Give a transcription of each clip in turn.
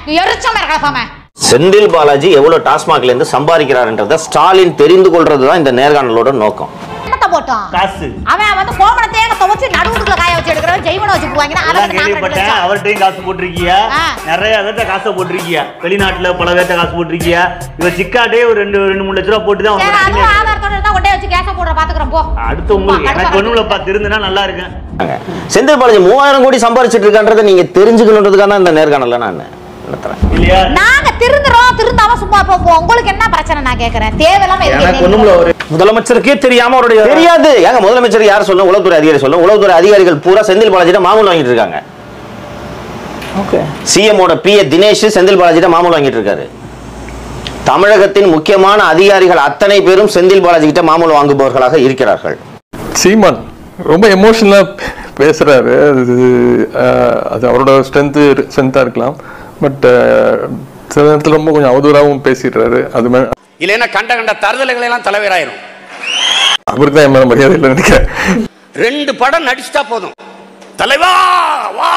எரிச்சமா இருக்கப்பாம செந்தில் பாலாஜி எவ்வளவு டாஸ்மாக்ல இருந்து சம்பாதிக்கிறாருன்றத ஸ்டாலின் தெரிந்து கொள்றதுதான் இந்த நேர்காணலோட நோக்கம் என்னத்த போட்டோம் காசு அவன் வந்து கோமண தேங்க துவச்சு நடுவுக்குள்ள காய வச்சு எடுக்கிறவன் ஜெய்வனை வச்சு போவாங்கன்னா அதை அதான் வந்து நாங்க ரெண்டு கேள்விப்பட்டேன் லட்சம். அவர்கிட்டயும் காசு போட்டிருக்கியா ஆ. நிறைய பேர்த்த காசை போட்டிருக்கியா வெளிநாட்டுல பல பேர்த்த காசு போட்டிருக்கியா இவ சிக்காட்டே ஒரு ரெண்டு ரெண்டு மூணு லட்ச ரூபா போட்டு தான் சரி அவன் அதுவும் ஆதாரத்தோட இருந்தா கொண்டே வச்சு கேஸ போடுற பாத்துக்கிறோம் போ அடுத்து உங்களுக்கு போ, எனக்கு கடுப்பா ஒண்ணுலப்பா திருந்துனா நல்லா இருக்கேன் செந்தில் பாலாஜி மூவாயிரம் கோடி சம்பாதிச்சிட்டு இருக்கான்றதை நீங்க தெரிஞ்சுக்கணுன்றதுக்காக தான் இந்த நேர்காணல நான் நடத்துறேன் இல்லையா நாங்க திருந்துறோம் திருந்தாம சும்மா இப்போ உங்களுக்கு என்ன பிரச்சனை நான் கேக்குறேன் தேவையில்லாம எதுக்கு எனக்கு என்னை ஒண்ணுமில்ல ஒரு முதலமைச்சருக்கே தெரியாம அவருடைய தெரியாது ஏங்க முதலமைச்சர் யார் சொல்லும் உளவுத்துறை அதிகாரி சொல்லும் உளவுத்துறை அதிகாரிகள் பூரா செந்தில் பாலாஜிட்ட மாமூல் வாங்கிட்டு இருக்காங்க ஓகே சிஎமோட பிஏ தினேஷ் செந்தில் பாலாஜிட்ட மாமூல் வாங்கிட்டு இருக்காரு தமிழகத்தின் முக்கியமான அதிகாரிகள் அத்தனை பேரும் செந்தில் பாலாஜி கிட்ட மாமூல் வாங்குபவர்களாக இருக்கிறார்கள் சீமான் ரொம்ப எமோஷனலா பேசுறாரு அது அஹ், அது அவரோட ஸ்ட்ரென்த்து ஸ்ட்ரென்த்தா இருக்கலாம் பட் சில நேரத்தில் ரொம்ப கொஞ்சம் அவதூறாகவும் பேசிடுறாரு அது மே இல்லைன்னா கண்ட கண்ட தருதலைகள் எல்லாம் தலைவராயிரும் அவருக்கு தான் என் மேல மரியாதை இல்லைன்னு நினைக்கிறேன் ரெண்டு படம் நடிச்சிட்டா போதும் தலைவா வா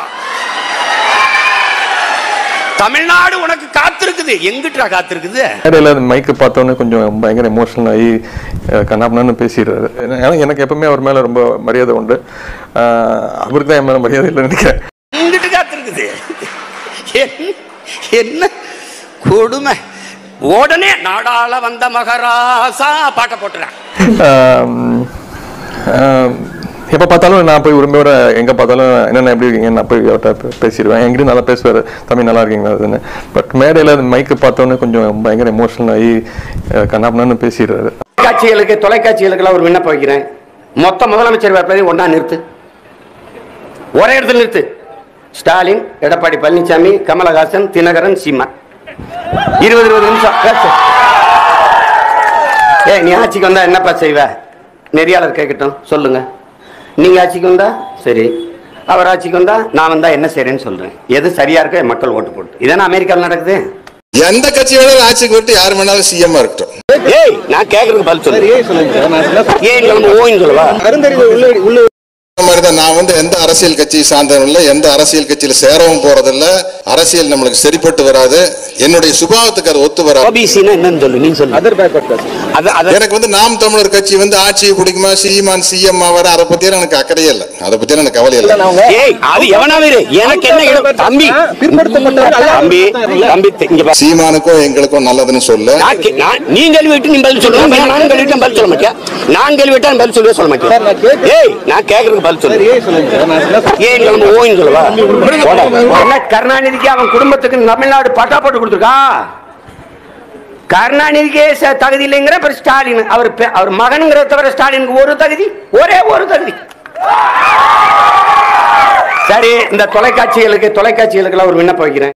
தமிழ்நாடு உனக்கு காத்திருக்குது எங்கிட்டா காத்திருக்குது மேடையில் அந்த மைக்கை பார்த்தோன்னே கொஞ்சம் பயங்கர எமோஷனல் ஆகி அஹ், கண்ணாபின்னான்னு பேசிடுறாரு ஏன்னா எனக்கு எப்பவுமே அவர் மேல ரொம்ப மரியாதை உண்டு அஹ், அவருக்கு தான் என் மேல மரியாதை இல்லைன்னு நினைக்கிறேன் எங்கிட்டு காத்திருக்குது என்ன- என்ன கொடுமை உடனே நாடாள வந்த மகராசா பாட்ட போட்டுறேன் எப்போ பார்த்தாலும் நான் போய் உரிமையோட எங்கே பார்த்தாலும் என்னென்ன எப்படி இருக்கீங்க நான் போய் அவர்கிட்ட பே- பேசிடுவேன் என்கிட்ட நல்லா பேசுவார் தம்பி நல்லா இருக்கீங்களா அதுன்னு பட் மேடையில் அந்த மைக்கை பார்த்தோன்னே கொஞ்சம் பயங்கர எமோஷனல் ஆகி அஹ், கண்ணாபின்னான்னு பேசிடுறாரு தொலைக்காட்சிகளுக்கு தொலைக்காட்சிகளுக்கெல்லாம் ஒரு விண்ணப்பம் வைக்கிறேன் மொத்த முதலமைச்சர் வேட்பாளரையும் ஒண்ணா நிறுத்து ஒரே இடத்துல நிறுத்து ஸ்டாலின் எடப்பாடி பழனிசாமி கமலஹாசன் தினகரன் சீமா இருபது இருபது நிமிஷம் பேசு ஏய் நீ ஆட்சிக்கு வந்தா என்னப்பா செய்வ நெறியாளர் கேட்கட்டும் சொல்லுங்க நீங்க ஆட்சிக்கு வந்தா சரி அவர் ஆட்சிக்கு வந்தா நான் வந்தா என்ன செய்றேன்னு சொல்றேன் எது சரியா இருக்கோ என் மக்கள் ஓட்டு போட்டு இதானே அமெரிக்காவில் நடக்குது எந்த கட்சி வேணாலும் ஆட்சிக்கு விட்டு யார் வேணாலும் சிஎம் இருக்கட்டும் ஏய் நான் கேட்கறதுக்கு பதில் சொல்லு ஏன் நம்ம ஓயின் சொல்லவா அந்த மாதிரி தான் நான் வந்து எந்த அரசியல் கட்சியை சார்ந்தவன் இல்லை எந்த அரசியல் கட்சியில சேரவும் போறதில்ல அரசியல் நம்மளுக்கு சரிப்பட்டு வராது என்னுடைய சுபாவத்துக்கு அது ஒத்து வராது ஓபிசின்னா என்னன்னு சொல்லு நீ சொல்லு அதர் அது அது எனக்கு வந்து நாம் தமிழர் கட்சி வந்து ஆட்சியை பிடிக்குமா சீமான் சிஎம் ஆவாரு அதை பத்தி எனக்கு அக்கறையே இல்லை அதை பத்தி எனக்கு கவலை இல்லை ஏய் அது எவனாவே இரு. எனக்கு என்ன இடம் தம்பி தம்பி தம்பி தி- இங்க பாரு. சீமானுக்கும் எங்களுக்கும் நல்லதுன்னு சொல்ல நான் கே- நான் நீ கேள்வி விட்டு நீ பதில் சொல்லுவேன் நான் கேள்வி விட்டு பதில் சொல்ல மாட்டேன் நான் கேள்வி விட்டா பதில் சொல்லவே சொல்ல மாட்டேன் ஏய் நான் கேட்கறதுக்கு பதில் சொல்லு ஏன் நம்ம ஓயின் சொல்லவா என்ன கருணாநிதிக்கு அவன் குடும்பத்துக்கு தமிழ்நாடு பட்டா போட்டு கொடுத்துருக்கா கருணாநிதிக்கே ச- தகுதி இல்லைங்கிற அப்புறம் ஸ்டாலின் அவர் பெ- அவர் மகனுங்கிறத தவிர ஸ்டாலினுக்கு ஒரு தகுதி ஒரே ஒரு தகுதி சரி இந்த தொலைக்காட்சிகளுக்கு தொலைக்காட்சிகளுக்கெல்லாம் ஒரு விண்ணப்பம் வைக்கிறேன்